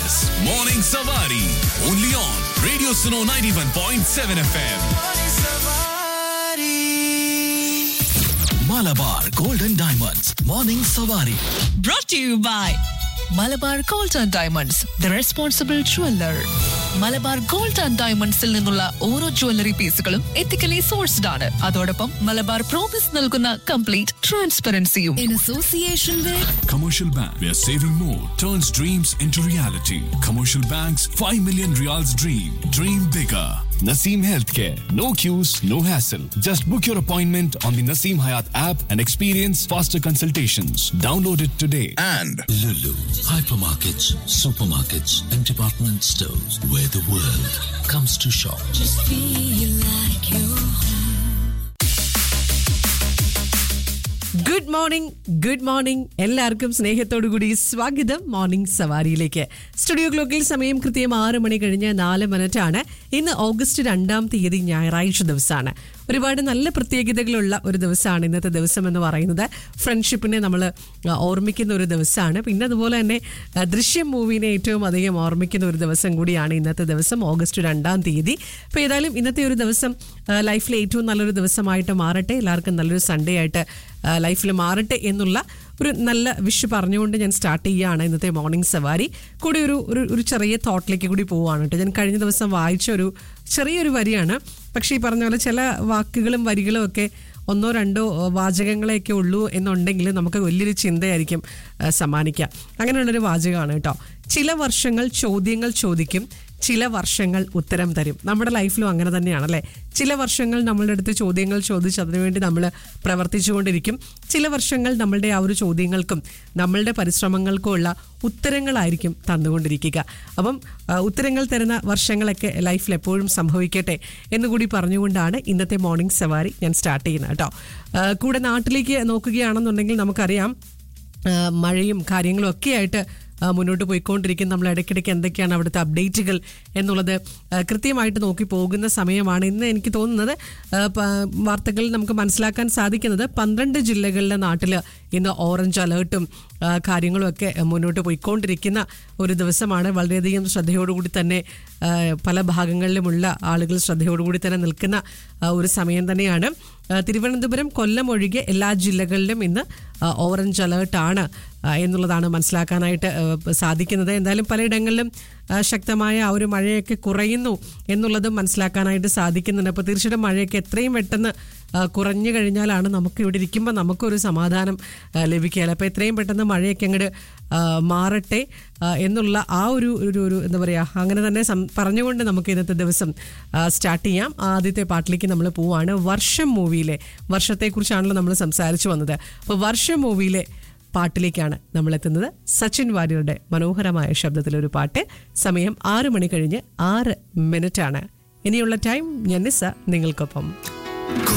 is Morning Savari. Only on Radio Suno 91.7 FM. Malabar Golden Diamonds. Morning Savari. brought to you by Malabar gold and diamonds the responsible jeweller Malabar gold and ഡയമണ്ട്സിൽ നിന്നുള്ള ഓരോ jewellery പീസുകളും ethically sourced ആണ് അതോടൊപ്പം Malabar promise നൽകുന്ന complete ട്രാൻസ്പെറൻസിയും in association with Commercial Bank, where saving more turns dreams into reality. Commercial Bank's 5 million reals dream. Dream bigger. Naseem Healthcare. No queues, no hassle. Just book your appointment on the Naseem Hayat app and experience faster consultations. Download it today. And Lulu, hypermarkets, supermarkets, and department stores where the world comes to shop. Good morning good morning എല്ലാവർക്കും സ്നേഹത്തോടു കൂടി സ്വാഗതം morning സവാരിയിലേക്ക് studio ക്ലോക്കിൽ സമയം കൃത്യം ആറ് മണി കഴിഞ്ഞ് നാല് മിനിറ്റ് ആണ് ഇന്ന് ഓഗസ്റ്റ് രണ്ടാം തീയതി ഞായറാഴ്ച ദിവസമാണ് ഒരുപാട് നല്ല പ്രത്യേകതകളുള്ള ഒരു ദിവസമാണ് ഇന്നത്തെ ദിവസം എന്ന് പറയുന്നത് ഫ്രണ്ട്ഷിപ്പിനെ നമ്മൾ ഓർമ്മിക്കുന്ന ഒരു ദിവസമാണ് പിന്നെ അതുപോലെ തന്നെ ആ, ദൃശ്യം മൂവിനെ ഏറ്റവും അധികം ഓർമ്മിക്കുന്ന ഒരു ദിവസം കൂടിയാണ് ഇന്നത്തെ ദിവസം ഓഗസ്റ്റ് രണ്ടാം തീയതി അപ്പോൾ ഏതായാലും ഇന്നത്തെ ഒരു ദിവസം ലൈഫിലെ ഏറ്റവും നല്ലൊരു ദിവസമായിട്ട് മാറട്ടെ എല്ലാവർക്കും നല്ലൊരു സൺഡേ ആയിട്ട് ലൈഫിൽ മാറട്ടെ എന്നുള്ള ഒരു നല്ല വിഷ് പറഞ്ഞുകൊണ്ട് ഞാൻ സ്റ്റാർട്ട് ചെയ്യുകയാണ് ഇന്നത്തെ മോർണിംഗ് സവാരി കൂടി ഒരു ഒരു ഒരു ചെറിയ തോട്ടിലേക്ക് കൂടി പോവുകയാണ് കേട്ടോ ഞാൻ കഴിഞ്ഞ ദിവസം വായിച്ച ഒരു ചെറിയൊരു വരിയാണ് പക്ഷേ ഈ പറഞ്ഞ പോലെ ചില വാക്കുകളും വരികളും ഒക്കെ ഒന്നോ രണ്ടോ ഏഹ്, വാചകങ്ങളെയൊക്കെ ഉള്ളൂ എന്നുണ്ടെങ്കിൽ നമുക്ക് വലിയൊരു ചിന്തയായിരിക്കും ഏഹ്, സമ്മാനിക്കുക അങ്ങനെയുള്ളൊരു വാചകമാണ് കേട്ടോ ചില വർഷങ്ങൾ ചോദ്യങ്ങൾ ചോദിക്കും ചില വർഷങ്ങൾ ഉത്തരം തരും നമ്മുടെ ലൈഫിലും അങ്ങനെ തന്നെയാണല്ലേ ചില വർഷങ്ങൾ നമ്മളുടെ അടുത്ത് ചോദ്യങ്ങൾ ചോദിച്ച് അതിനുവേണ്ടി നമ്മൾ പ്രവർത്തിച്ചുകൊണ്ടിരിക്കും ചില വർഷങ്ങൾ നമ്മളുടെ ആ ഒരു ചോദ്യങ്ങൾക്കും നമ്മളുടെ പരിശ്രമങ്ങൾക്കും ഉള്ള ഉത്തരങ്ങളായിരിക്കും തന്നുകൊണ്ടിരിക്കുക അപ്പം ആ, ഉത്തരങ്ങൾ തരുന്ന വർഷങ്ങളൊക്കെ ലൈഫിൽ എപ്പോഴും സംഭവിക്കട്ടെ എന്നുകൂടി പറഞ്ഞുകൊണ്ടാണ് ഇന്നത്തെ മോർണിംഗ് സവാരി ഞാൻ സ്റ്റാർട്ട് ചെയ്യുന്നത് കേട്ടോ ആ, കൂടെ നാട്ടിലേക്ക് നോക്കുകയാണെന്നുണ്ടെങ്കിൽ നമുക്കറിയാം ആ, മഴയും കാര്യങ്ങളും ഒക്കെ ആയിട്ട് ആ, മുന്നോട്ട് പോയിക്കൊണ്ടിരിക്കും നമ്മൾ ഇടയ്ക്കിടയ്ക്ക് എന്തൊക്കെയാണ് അവിടുത്തെ അപ്ഡേറ്റുകൾ എന്നുള്ളത് ആ, കൃത്യമായിട്ട് നോക്കി പോകുന്ന സമയമാണ് ഇന്ന് എനിക്ക് തോന്നുന്നത് ആ, പ- വാർത്തകളിൽ നമുക്ക് മനസ്സിലാക്കാൻ സാധിക്കുന്നത് പന്ത്രണ്ട് ജില്ലകളിലെ നാട്ടിൽ ഇന്ന് ഓറഞ്ച് അലേർട്ടും ആ, കാര്യങ്ങളും ഒക്കെ മുന്നോട്ട് പോയിക്കൊണ്ടിരിക്കുന്ന ഒരു ദിവസമാണ് വളരെയധികം ശ്രദ്ധയോടുകൂടി തന്നെ ആ, പല ഭാഗങ്ങളിലുമുള്ള ആളുകൾ ശ്രദ്ധയോടുകൂടി തന്നെ നിൽക്കുന്ന ആ, ഒരു സമയം തന്നെയാണ് ആ, തിരുവനന്തപുരം കൊല്ലം ഒഴികെ എല്ലാ ജില്ലകളിലും ഇന്ന് ആ, ഓറഞ്ച് അലേർട്ടാണ് ആ, എന്നുള്ളതാണ് മനസ്സിലാക്കാനായിട്ട് ആ, സാധിക്കുന്നത് എന്തായാലും പലയിടങ്ങളിലും ആ, ശക്തമായ ആ ഒരു മഴയൊക്കെ കുറയുന്നു എന്നുള്ളതും മനസ്സിലാക്കാനായിട്ട് സാധിക്കുന്നുണ്ട് അപ്പോൾ തീർച്ചയായിട്ടും മഴയൊക്കെ എത്രയും പെട്ടെന്ന് ആ, കുറഞ്ഞു കഴിഞ്ഞാലാണ് നമുക്ക് ഇവിടെ ഇരിക്കുമ്പോൾ നമുക്കൊരു സമാധാനം ആ, ലഭിക്കുക അപ്പോൾ എത്രയും പെട്ടെന്ന് മഴയൊക്കെ അങ്ങോട്ട് മാറട്ടെ ആ, എന്നുള്ള ആ ഒരു ഒരു ഒരു എന്താ പറയുക അങ്ങനെ തന്നെ സം- പറഞ്ഞുകൊണ്ട് നമുക്ക് ഇന്നത്തെ ദിവസം സ്റ്റാർട്ട് ചെയ്യാം ആദ്യത്തെ പാട്ടിലേക്ക് നമ്മൾ പോവാണ് വർഷം മൂവിയിലെ വർഷത്തെക്കുറിച്ചാണല്ലോ നമ്മൾ സംസാരിച്ചു വന്നത് അപ്പോൾ വർഷം മൂവിയിലെ പാട്ടിലേക്കാണ് നമ്മൾ എത്തുന്നത് സച്ചിൻ വാര്യരുടെ മനോഹരമായ ശബ്ദത്തിലൊരു പാട്ട് സമയം ആറ് മണി കഴിഞ്ഞ് ആറ് മിനിറ്റ് ആണ് ഇനിയുള്ള ടൈം ഞാൻ നിസ്സ നിങ്ങൾക്കൊപ്പം